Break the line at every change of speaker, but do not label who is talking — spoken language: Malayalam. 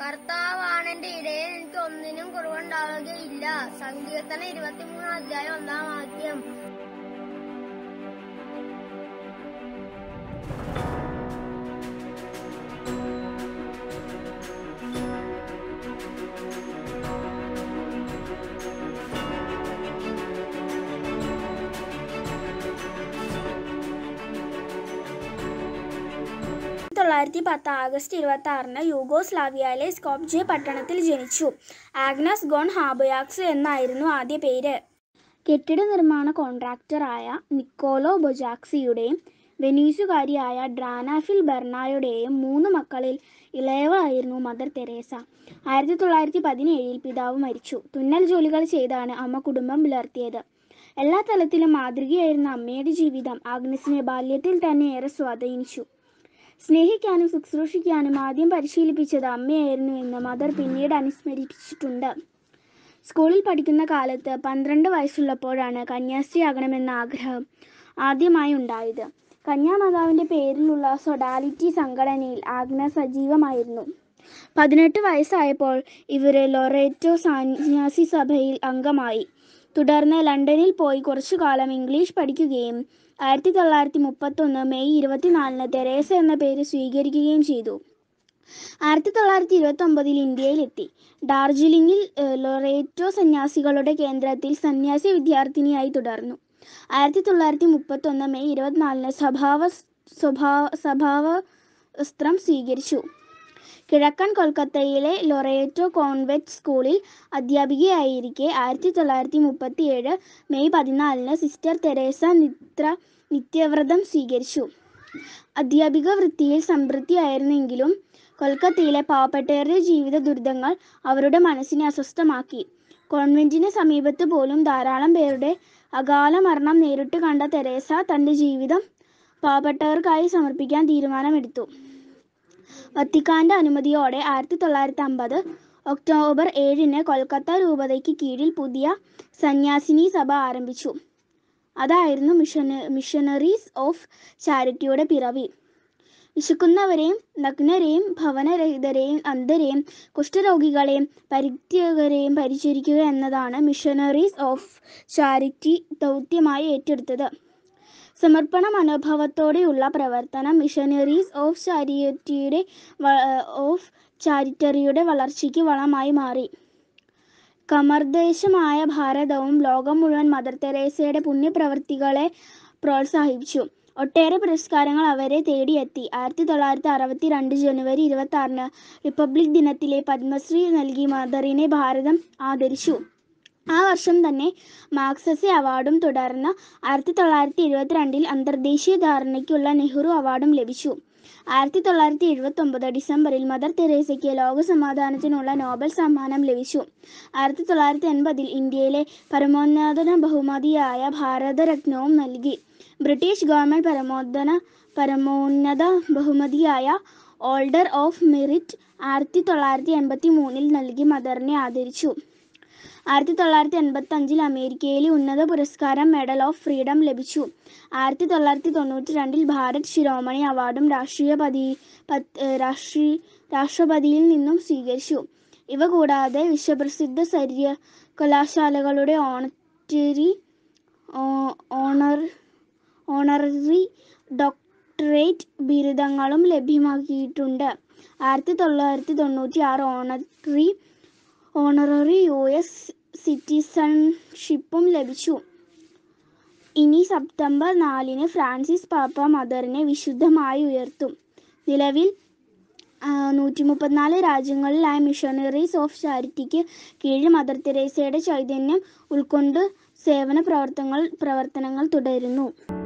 കർത്താവാണ് എന്റെ ഇടയിൽ എനിക്ക് ഒന്നിനും കുറവുണ്ടാവുകയില്ല സങ്കീർത്തന ഇരുപത്തിമൂന്ന് അധ്യായം ഒന്നാം വാക്യം
തൊള്ളായിരത്തി പത്ത് ആഗസ്റ്റ് ഇരുപത്തി ആറിന് യൂഗോസ്ലാവിയയിലെ സ്കോപ്ജെ പട്ടണത്തിൽ ജനിച്ചു ആഗ്നസ് ഗോൺ ഹാബയാക്സ് എന്നായിരുന്നു ആദ്യ പേര് കെട്ടിട നിർമ്മാണ കോൺട്രാക്ടറായ നിക്കോലോ ബൊജാക്സിയുടെയും വെനീസുകാരിയായ ഡ്രാനാഫിൽ ബെർണായുടെയും മൂന്ന് മക്കളിൽ ഇളയവളായിരുന്നു മദർ തെരേസ ആയിരത്തി തൊള്ളായിരത്തി പതിനേഴിൽ പിതാവ് മരിച്ചു തുന്നൽ ജോലികൾ ചെയ്താണ് അമ്മ കുടുംബം പുലർത്തിയത് എല്ലാ തലത്തിലും മാതൃകയായിരുന്ന അമ്മയുടെ ജീവിതം ആഗ്നസിനെ ബാല്യത്തിൽ തന്നെ ഏറെ സ്വാധീനിച്ചു സ്നേഹിക്കാനും ശുശ്രൂഷിക്കാനും ആദ്യം പരിശീലിപ്പിച്ചത് അമ്മയായിരുന്നു എന്ന് മദർ പിന്നീട് അനുസ്മരിപ്പിച്ചിട്ടുണ്ട് സ്കൂളിൽ പഠിക്കുന്ന കാലത്ത് പന്ത്രണ്ട് വയസ്സുള്ളപ്പോഴാണ് കന്യാസ്ത്രീയാകണമെന്ന ആഗ്രഹം ആദ്യമായി ഉണ്ടായത് കന്യാമാതാവിൻ്റെ പേരിലുള്ള സൊഡാലിറ്റി സംഘടനയിൽ ആഗ്ന സജീവമായിരുന്നു പതിനെട്ട് വയസ്സായപ്പോൾ ഇവർ ലൊറേറ്റോ സന്യാസി സഭയിൽ അംഗമായി തുടർന്ന് ലണ്ടനിൽ പോയി കുറച്ചു കാലം ഇംഗ്ലീഷ് പഠിക്കുകയും ആയിരത്തി തൊള്ളായിരത്തി മുപ്പത്തൊന്ന് മെയ് ഇരുപത്തിനാലിന് തെരേസ എന്ന പേര് സ്വീകരിക്കുകയും ചെയ്തു ആയിരത്തി തൊള്ളായിരത്തി ഇരുപത്തി ഒമ്പതിൽ ഇന്ത്യയിലെത്തി ഡാർജിലിംഗിൽ ഏഹ്, ലൊറേറ്റോ സന്യാസികളുടെ കേന്ദ്രത്തിൽ സന്യാസി വിദ്യാർത്ഥിനിയായി തുടർന്നു ആയിരത്തി തൊള്ളായിരത്തി മുപ്പത്തൊന്ന് മെയ് ഇരുപത്തിനാലിന് സ്വഭാവ സ്വഭാവ സ്വഭാവ വസ്ത്രം സ്വീകരിച്ചു കിഴക്കൻ കൊൽക്കത്തയിലെ ലൊറേറ്റോ കോൺവെന്റ് സ്കൂളിൽ അധ്യാപികയായിരിക്കെ ആയിരത്തി തൊള്ളായിരത്തി മുപ്പത്തിയേഴ് മെയ് പതിനാലിന് സിസ്റ്റർ തെരേസ നിത്ര നിത്യവ്രതം സ്വീകരിച്ചു അധ്യാപിക വൃത്തിയിൽ സംതൃപ്തിയായിരുന്നെങ്കിലും കൊൽക്കത്തയിലെ പാവപ്പെട്ടവരുടെ ജീവിത ദുരിതങ്ങൾ അവരുടെ മനസ്സിനെ അസ്വസ്ഥമാക്കി കോൺവെന്റിന് സമീപത്ത് പോലും ധാരാളം പേരുടെ അകാല മരണം നേരിട്ട് കണ്ട തെരേസ തൻ്റെ ജീവിതം പാവപ്പെട്ടവർക്കായി സമർപ്പിക്കാൻ തീരുമാനമെടുത്തു വത്തിക്കാന്റെ അനുമതിയോടെ ആയിരത്തി തൊള്ളായിരത്തി അമ്പത് ഒക്ടോബർ ഏഴിന് കൊൽക്കത്ത രൂപതയ്ക്ക് കീഴിൽ പുതിയ സന്യാസിനി സഭ ആരംഭിച്ചു അതായിരുന്നു മിഷന മിഷണറീസ് ഓഫ് ചാരിറ്റിയുടെ പിറവി വിശക്കുന്നവരെയും നഗ്നരെയും ഭവനരഹിതരെയും അന്ധരെയും കുഷ്ഠരോഗികളെയും പരിത്യകരെയും പരിചരിക്കുക എന്നതാണ് മിഷണറീസ് ഓഫ് ചാരിറ്റി ദൗത്യമായി ഏറ്റെടുത്തത് സമർപ്പണ മനോഭാവത്തോടെയുള്ള പ്രവർത്തനം മിഷനറീസ് ഓഫ് ചാരിറ്റിയുടെ ഓഫ് ചാരിറ്ററിയുടെ വളർച്ചയ്ക്ക് വളമായി മാറി കമർദേശമായ ഭാരതവും ലോകം മുഴുവൻ മദർ തെരേസയുടെ പുണ്യപ്രവൃത്തികളെ പ്രോത്സാഹിപ്പിച്ചു ഒട്ടേറെ പുരസ്കാരങ്ങൾ അവരെ തേടിയെത്തി ആയിരത്തി തൊള്ളായിരത്തി അറുപത്തി രണ്ട് ജനുവരി ഇരുപത്തി ആറിന് റിപ്പബ്ലിക് ദിനത്തിലെ പത്മശ്രീ നൽകി മദറിനെ ഭാരതം ആദരിച്ചു ആ വർഷം തന്നെ മാർക്സസെ അവാർഡും തുടർന്ന് ആയിരത്തി തൊള്ളായിരത്തി എഴുപത്തിരണ്ടിൽ അന്തർദേശീയ ധാരണയ്ക്കുള്ള നെഹ്റു അവാർഡും ലഭിച്ചു ആയിരത്തി തൊള്ളായിരത്തി എഴുപത്തി ഒമ്പത് ഡിസംബറിൽ മദർ തെരേസയ്ക്ക് ലോക സമാധാനത്തിനുള്ള നോബൽ സമ്മാനം ലഭിച്ചു ആയിരത്തി തൊള്ളായിരത്തി എൺപതിൽ ഇന്ത്യയിലെ പരമോന്നത ബഹുമതിയായ ഭാരതരത്നവും നൽകി ബ്രിട്ടീഷ് ഗവൺമെന്റ് പരമോന്നത പരമോന്നത ബഹുമതിയായ ഓൾഡർ ഓഫ് മെറിറ്റ് ആയിരത്തി തൊള്ളായിരത്തി എൺപത്തി മൂന്നിൽ നൽകി മദറിനെ ആദരിച്ചു ആയിരത്തി തൊള്ളായിരത്തി എൺപത്തി അഞ്ചിൽ അമേരിക്കയിലെ ഉന്നത പുരസ്കാരം മെഡൽ ഓഫ് ഫ്രീഡം ലഭിച്ചു ആയിരത്തി തൊള്ളായിരത്തി തൊണ്ണൂറ്റി രണ്ടിൽ ഭാരത് ശിരോമണി അവാർഡും രാഷ്ട്രീയപതി പത്- ഏഹ് രാഷ്ട്രീ രാഷ്ട്രപതിയിൽ നിന്നും സ്വീകരിച്ചു ഇവ കൂടാതെ വിശ്വപ്രസിദ്ധ സര്യ കലാശാലകളുടെ ഓണറ്ററി ഓ- ഓണർ ഓണററി ഡോക്ടറേറ്റ് ബിരുദങ്ങളും ലഭ്യമാക്കിയിട്ടുണ്ട് ആയിരത്തി തൊള്ളായിരത്തി തൊണ്ണൂറ്റി ആറ് ഓണറി ഓണററി യു എസ് സിറ്റിസൺഷിപ്പും ലഭിച്ചു ഇനി സെപ്റ്റംബർ നാലിന് ഫ്രാൻസിസ് പാപ്പ മദറിനെ വിശുദ്ധമായി ഉയർത്തും നിലവിൽ നൂറ്റി മുപ്പത്തിനാല് രാജ്യങ്ങളിലായ മിഷണറീസ് ഓഫ് ചാരിറ്റിക്ക് കീഴിൽ മദർ തെരേസയുടെ ചൈതന്യം ഉൾക്കൊണ്ട് സേവന പ്രവർത്തനങ്ങൾ പ്രവർത്തനങ്ങൾ തുടരുന്നു